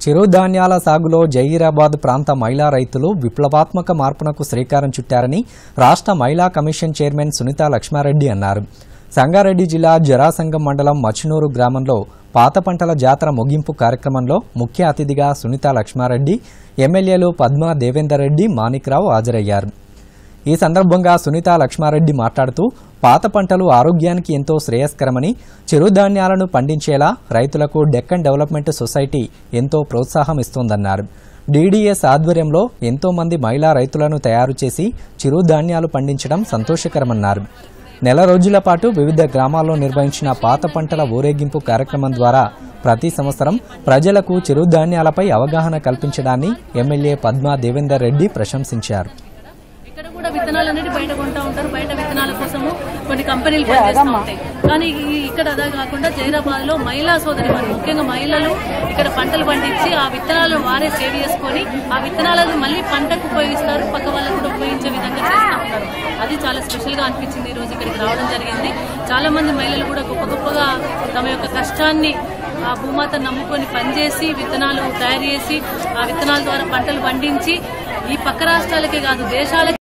చిరుధాన్యాల సాగులో జహీరాబాద్ ప్రాంత మహిళా రైతులు విప్లవాత్మక మార్పునకు శ్రీకారం చుట్టారని రాష్ట్ర మహిళా కమిషన్ చైర్మన్ సునీత లక్ష్మారెడ్డి అన్నారు సంగారెడ్డి జిల్లా జరాసంగం మండలం మచ్నూరు గ్రామంలో పాత పంటల జాతర ముగింపు కార్యక్రమంలో ముఖ్య అతిథిగా సునీత లక్ష్మారెడ్డి ఎమ్మెల్యేలు పద్మా దేవేందర్ రెడ్డి మాణిక్రావు హాజరయ్యారు ఈ సందర్భంగా సునీత లక్ష్మారెడ్డి మాట్లాడుతూ పాత పంటలు ఆరోగ్యానికి ఎంతో శ్రేయస్కరమని చిరుధాన్యాలను పండించేలా రైతులకు డెక్కన్ డెవలప్మెంట్ సొసైటీ ఎంతో ప్రోత్సాహం ఇస్తోందన్నారు డీడీఎస్ ఆధ్వర్యంలో ఎంతో మంది మహిళా రైతులను తయారు చేసి చిరుధాన్యాలు పండించడం సంతోషకరమన్నారు నెల రోజుల పాటు వివిధ గ్రామాల్లో నిర్వహించిన పాత పంటల ఊరేగింపు కార్యక్రమం ద్వారా ప్రతి సంవత్సరం ప్రజలకు చిరుధాన్యాలపై అవగాహన కల్పించడాన్ని ఎమ్మెల్యే పద్మా దేవేందర్ రెడ్డి ప్రశంసించారు ఇక్కడ కూడా విత్తనాలు అనేది బయట కొంటా ఉంటారు బయట విత్తనాల కోసము కొన్ని కంపెనీలు పనిచేస్తూ ఉంటాయి కానీ ఈ- ఇక్కడ అదే కాకుండా జైరాబాద్ లో మహిళా సోదరి వారు ముఖ్యంగా మహిళలు ఇక్కడ పంటలు పండించి ఆ విత్తనాలను వారే సేవ్ చేసుకొని ఆ విత్తనాలను మళ్ళీ పంటకు ఉపయోగిస్తారు పక్క వాళ్ళకు కూడా ఉపయోగించే విధంగా చేస్తూ ఉంటారు అది చాలా స్పెషల్ గా అనిపించింది ఈ రోజు ఇక్కడికి రావడం జరిగింది చాలా మంది మహిళలు కూడా గొప్ప గొప్పగా తమ యొక్క కష్టాన్ని ఆ భూమాతను నమ్ముకొని పనిచేసి విత్తనాలు తయారు చేసి ఆ విత్తనాల ద్వారా పంటలు పండించి ఈ పక్క రాష్ట్రాలకే కాదు దేశాలకి